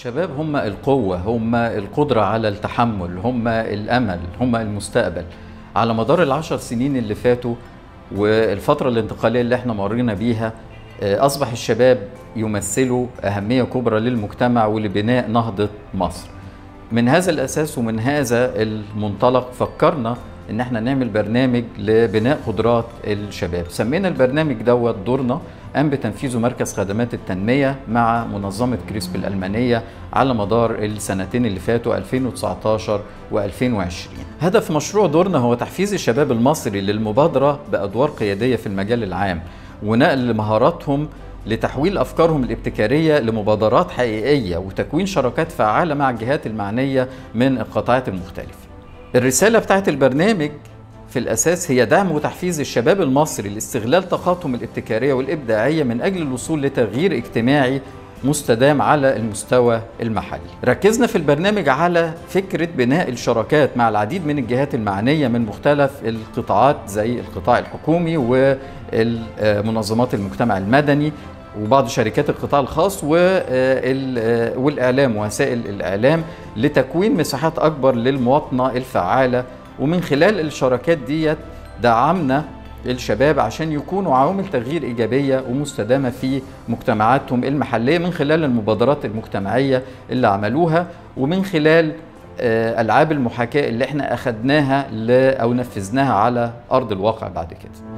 الشباب هم القوة هم القدرة على التحمل هم الأمل هم المستقبل على مدار العشر سنين اللي فاتوا والفترة الانتقالية اللي احنا مرينا بيها آه، أصبح الشباب يمثلوا أهمية كبرى للمجتمع ولبناء نهضة مصر من هذا الأساس ومن هذا المنطلق فكرنا ان احنا نعمل برنامج لبناء قدرات الشباب سمينا البرنامج دوت دورنا قام بتنفيذه مركز خدمات التنمية مع منظمة كريسب الألمانية على مدار السنتين اللي فاتوا 2019 و2020 هدف مشروع دورنا هو تحفيز الشباب المصري للمبادرة بأدوار قيادية في المجال العام ونقل مهاراتهم لتحويل افكارهم الابتكاريه لمبادرات حقيقيه وتكوين شراكات فعاله مع الجهات المعنيه من القطاعات المختلفه. الرساله بتاعت البرنامج في الاساس هي دعم وتحفيز الشباب المصري لاستغلال طاقاتهم الابتكاريه والابداعيه من اجل الوصول لتغيير اجتماعي مستدام على المستوى المحلي. ركزنا في البرنامج على فكره بناء الشراكات مع العديد من الجهات المعنيه من مختلف القطاعات زي القطاع الحكومي ومنظمات المجتمع المدني وبعض شركات القطاع الخاص والاعلام ووسائل الاعلام لتكوين مساحات اكبر للمواطنه الفعاله ومن خلال الشراكات ديت دعمنا الشباب عشان يكونوا عوامل تغيير ايجابيه ومستدامه في مجتمعاتهم المحليه من خلال المبادرات المجتمعيه اللي عملوها ومن خلال آه، العاب المحاكاه اللي احنا اخدناها او نفذناها على ارض الواقع بعد كده.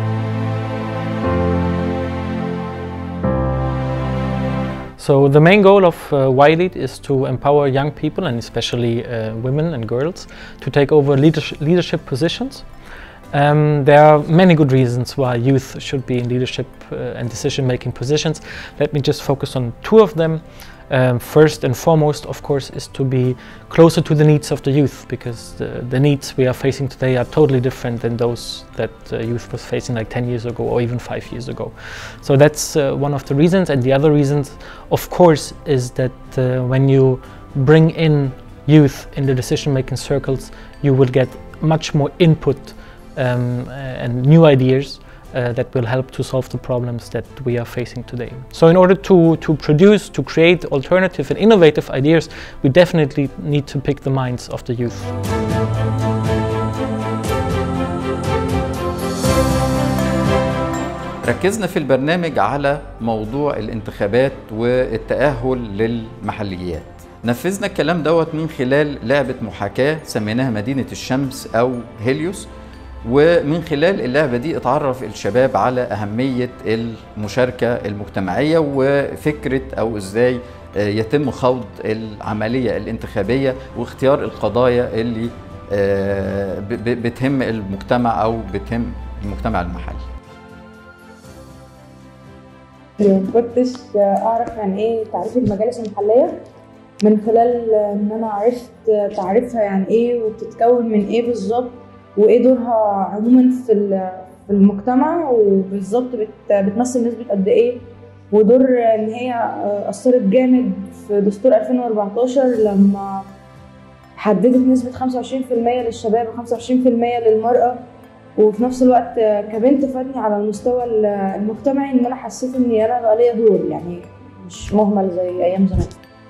So the main goal of uh, YLEAD is to empower young people and especially uh, women and girls to take over leadership, leadership positions. Um, there are many good reasons why youth should be in leadership uh, and decision-making positions. Let me just focus on two of them. Um, first and foremost, of course, is to be closer to the needs of the youth because the, the needs we are facing today are totally different than those that uh, youth was facing like 10 years ago or even five years ago. So that's uh, one of the reasons. And the other reasons, of course, is that uh, when you bring in youth in the decision-making circles, you will get much more input um, and new ideas uh, that will help to solve the problems that we are facing today. So in order to, to produce, to create alternative and innovative ideas, we definitely need to pick the minds of the youth. ركزنا في البرنامج على موضوع الانتخابات والتأهل للمحليات نفذنا الكلام دوت من خلال لعبة محاكاة سميناها مدينة الشمس أو هيليوس ومن خلال اللعبة دي اتعرف الشباب على أهمية المشاركة المجتمعية وفكرة أو إزاي يتم خوض العملية الانتخابية واختيار القضايا اللي بتهم المجتمع أو بتهم المجتمع المحلي ما كنتش اعرف يعني ايه تعريف المجالس المحليه من خلال ان انا عرفت تعريفها يعني ايه وبتتكون من ايه بالظبط وايه دورها عموما في في المجتمع وبالظبط بتمثل نسبه قد ايه ودور ان هي اثرت جامد في دستور 2014 لما حددت نسبة 25% للشباب و25% للمرأة وفي نفس الوقت كبنت فادني على المستوى المجتمعي ان انا حسيت ان انا بقى ليا دور يعني مش مهمل زي ايام زمان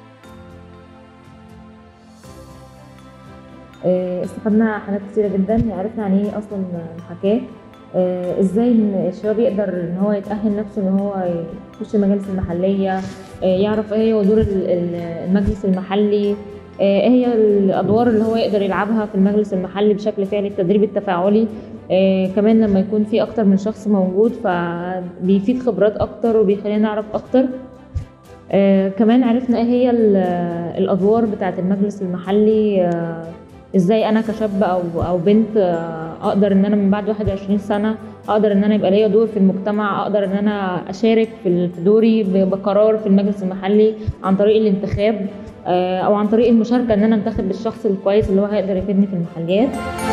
استفدنا حاجات كتيرة جدا عرفنا عن ايه اصلا محاكاة ازاي ان الشباب يقدر ان هو يتأهل نفسه ان هو يخش المجالس المحلية يعرف ايه هو دور المجلس المحلي ايه هي الادوار اللي هو يقدر يلعبها في المجلس المحلي بشكل فعلي التدريب التفاعلي آه كمان لما يكون في اكتر من شخص موجود فبيفيد خبرات اكتر وبيخلينا نعرف اكتر آه كمان عرفنا ايه هي الادوار بتاعه المجلس المحلي آه ازاي انا كشاب او او بنت آه اقدر ان انا من بعد 21 سنه اقدر ان انا يبقى ليا دور في المجتمع اقدر ان انا اشارك في دوري بقرار في المجلس المحلي عن طريق الانتخاب او عن طريق المشاركه ان انا انتخب الشخص الكويس اللي هو هيقدر يفيدني في المحليات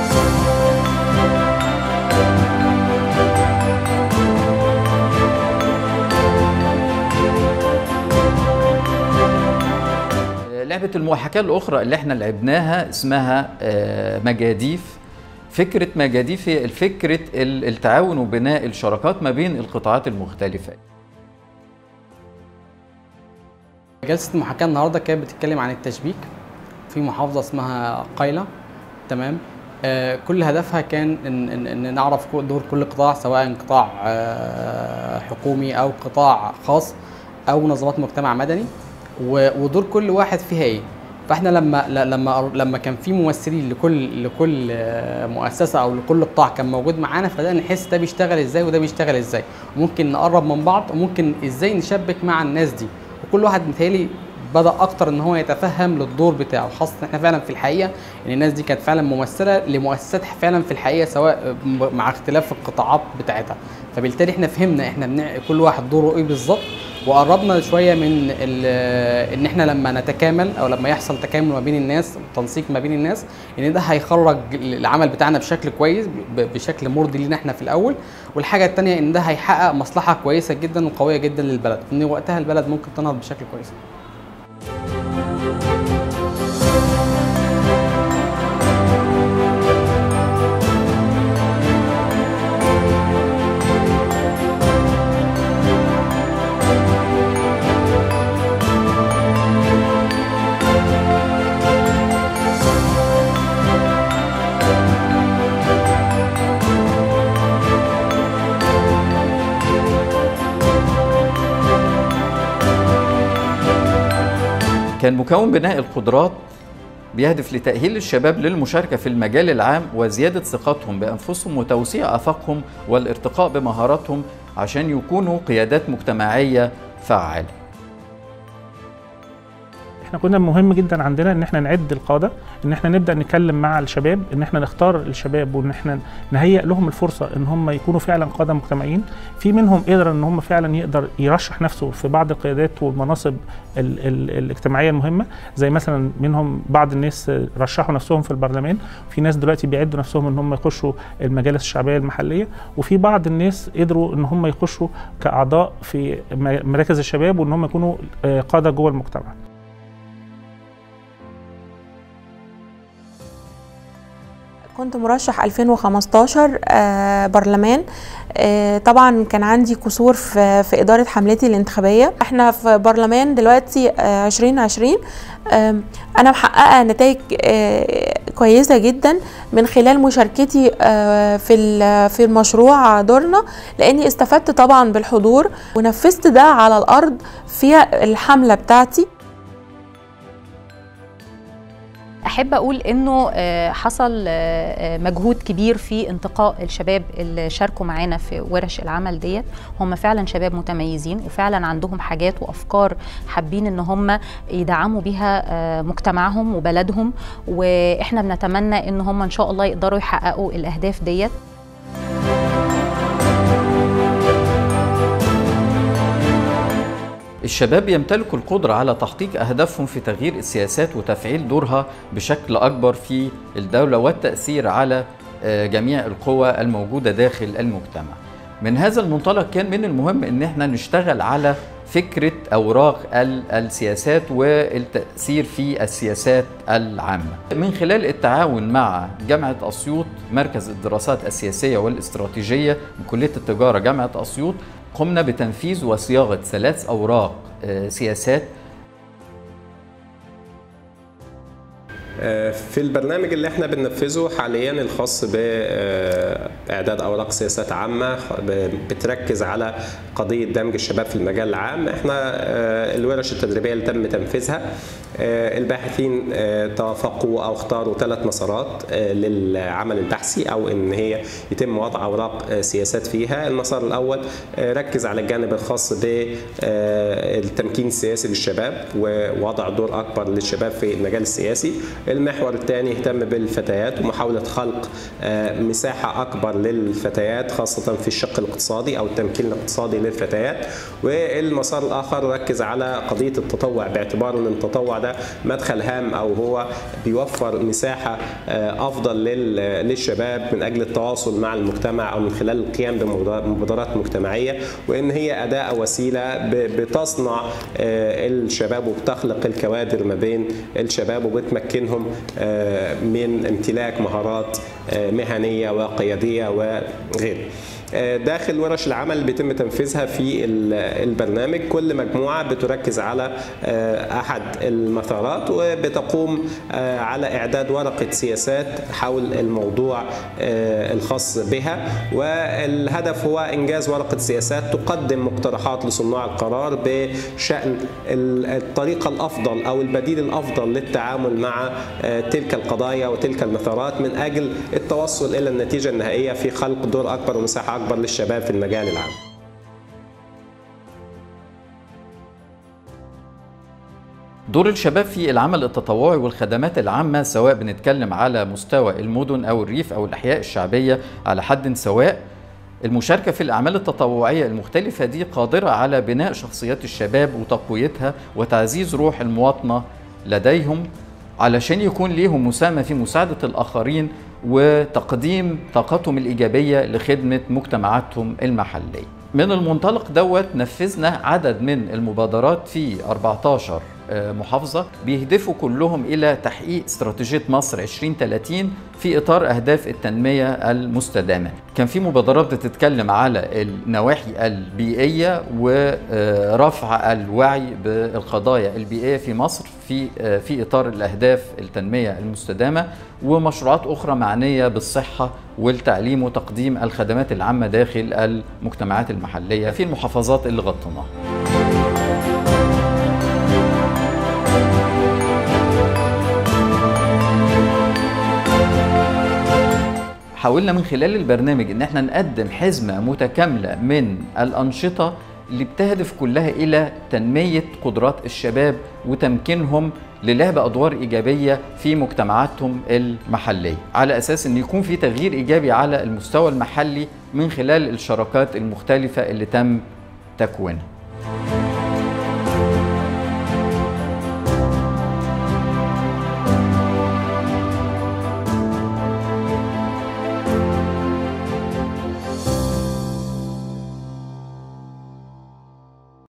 لعبة المحاكاة الأخرى اللي احنا لعبناها اسمها مجاديف فكرة مجاديف هي فكرة التعاون وبناء الشراكات ما بين القطاعات المختلفة جلسة المحاكاة النهاردة كانت بتتكلم عن التشبيك في محافظة اسمها قايلة تمام آه كل هدفها كان ان, إن, إن نعرف كو- دور كل قطاع سواء قطاع آه حكومي او قطاع خاص او منظمات مجتمع مدني و- ودور كل واحد فيها ايه فاحنا لما ل- لما لما كان في ممثلين لكل لكل آه، مؤسسه او لكل قطاع كان موجود معانا فبدانا نحس ده بيشتغل ازاي وده بيشتغل ازاي ممكن نقرب من بعض وممكن ازاي نشبك مع الناس دي وكل واحد متهيألي بدا اكتر ان هو يتفهم للدور بتاعه خاصه احنا فعلا في الحقيقه ان الناس دي كانت فعلا ممثله لمؤسسات فعلا في الحقيقه سواء م- مع اختلاف القطاعات بتاعتها فبالتالي احنا فهمنا احنا بنع... كل واحد دوره ايه بالظبط وقربنا شويه من ال- ان احنا لما نتكامل او لما يحصل تكامل ما بين الناس وتنسيق ما بين الناس ان ده هيخرج العمل بتاعنا بشكل كويس ب- بشكل مرضي لينا احنا في الاول والحاجه الثانيه ان ده هيحقق مصلحه كويسه جدا وقويه جدا للبلد ان وقتها البلد ممكن تنهض بشكل كويس كان مكون بناء القدرات بيهدف لتأهيل الشباب للمشاركة في المجال العام وزيادة ثقتهم بأنفسهم وتوسيع آفاقهم والارتقاء بمهاراتهم عشان يكونوا قيادات مجتمعية فعالة احنا كنا مهم جدا عندنا ان احنا نعد القاده ان احنا نبدا نتكلم مع الشباب ان احنا نختار الشباب وان احنا نهيئ لهم الفرصه ان هم يكونوا فعلا قاده مجتمعيين في منهم قدر ان هم فعلا يقدر يرشح نفسه في بعض القيادات والمناصب ال ال الاجتماعيه المهمه زي مثلا منهم بعض الناس رشحوا نفسهم في البرلمان في ناس دلوقتي بيعدوا نفسهم ان هم يخشوا المجالس الشعبيه المحليه وفي بعض الناس قدروا ان هم يخشوا كاعضاء في م- مراكز الشباب وان هم يكونوا آه، قاده جوه المجتمع كنت مرشح 2015 آه، برلمان آه، طبعا كان عندي قصور في في إدارة حملتي الانتخابية احنا في برلمان دلوقتي آه، 2020 آم، أنا محققة نتائج آه، كويسة جدا من خلال مشاركتي آه، في ال- في المشروع دورنا لأني استفدت طبعا بالحضور ونفذت ده على الأرض في الحملة بتاعتي احب اقول انه آه، حصل آه، آه، مجهود كبير في انتقاء الشباب اللي شاركوا معانا في ورش العمل ديت هم فعلا شباب متميزين وفعلا عندهم حاجات وافكار حابين ان هم يدعموا بيها آه، مجتمعهم وبلدهم واحنا بنتمنى ان هم ان شاء الله يقدروا يحققوا الاهداف ديت الشباب يمتلكوا القدرة على تحقيق أهدافهم في تغيير السياسات وتفعيل دورها بشكل أكبر في الدولة والتأثير على آه، جميع القوى الموجودة داخل المجتمع من هذا المنطلق كان من المهم ان احنا نشتغل على فكرة أوراق ال- السياسات والتأثير في السياسات العامة من خلال التعاون مع جامعة أسيوط مركز الدراسات السياسية والاستراتيجية من كلية التجارة جامعة أسيوط قمنا بتنفيذ وصياغة ثلاث أوراق آه، سياسات في البرنامج اللي احنا بننفذه حاليا الخاص باعداد اوراق سياسات عامه بتركز على قضيه دمج الشباب في المجال العام احنا آه، الورش التدريبيه اللي تم تنفيذها آه، الباحثين آه، توافقوا او اختاروا ثلاث مسارات آه، للعمل البحثي او ان هي يتم وضع اوراق آه، سياسات فيها المسار الاول آه، ركز على الجانب الخاص بالتمكين السياسي للشباب ووضع دور اكبر للشباب في المجال السياسي المحور الثاني اهتم بالفتيات ومحاوله خلق آه، مساحه اكبر للفتيات خاصه في الشق الاقتصادي او التمكين الاقتصادي للفتيات والمسار الاخر ركز على قضيه التطوع باعتبار ان التطوع ده مدخل هام او هو بيوفر مساحه آه، افضل لل- للشباب من اجل التواصل مع المجتمع او من خلال القيام بمبادرات مجتمعيه وان هي اداه او وسيله ب- بتصنع آه، الشباب وبتخلق الكوادر ما بين الشباب وبتمكنهم آه، من امتلاك مهارات آه، مهنيه وقياديه وغيره. داخل ورش العمل اللي بيتم تنفيذها في البرنامج كل مجموعه بتركز على احد المثارات وبتقوم على اعداد ورقه سياسات حول الموضوع الخاص بها والهدف هو انجاز ورقه سياسات تقدم مقترحات لصناع القرار بشان الطريقه الافضل او البديل الافضل للتعامل مع تلك القضايا وتلك المثارات من اجل التوصل الى النتيجه النهائيه في خلق دور اكبر ومساحه اكبر للشباب في المجال العام. دور الشباب في العمل التطوعي والخدمات العامة سواء بنتكلم على مستوى المدن أو الريف أو الأحياء الشعبية على حد سواء المشاركة في الأعمال التطوعية المختلفة دي قادرة على بناء شخصيات الشباب وتقويتها وتعزيز روح المواطنة لديهم علشان يكون ليهم مساهمة في مساعدة الآخرين وتقديم طاقتهم الإيجابية لخدمة مجتمعاتهم المحلية من المنطلق دوت نفذنا عدد من المبادرات في 14 محافظة بيهدفوا كلهم إلى تحقيق استراتيجية مصر 2030 في إطار أهداف التنمية المستدامة كان في مبادرات بتتكلم على النواحي البيئية ورفع الوعي بالقضايا البيئية في مصر في في إطار الأهداف التنمية المستدامة ومشروعات أخرى معنية بالصحة والتعليم وتقديم الخدمات العامة داخل المجتمعات المحلية في المحافظات اللي غطيناها حاولنا من خلال البرنامج ان احنا نقدم حزمه متكامله من الانشطه اللي بتهدف كلها الى تنميه قدرات الشباب وتمكينهم للعب ادوار ايجابيه في مجتمعاتهم المحليه على اساس ان يكون في تغيير ايجابي على المستوى المحلي من خلال الشراكات المختلفه اللي تم تكوينها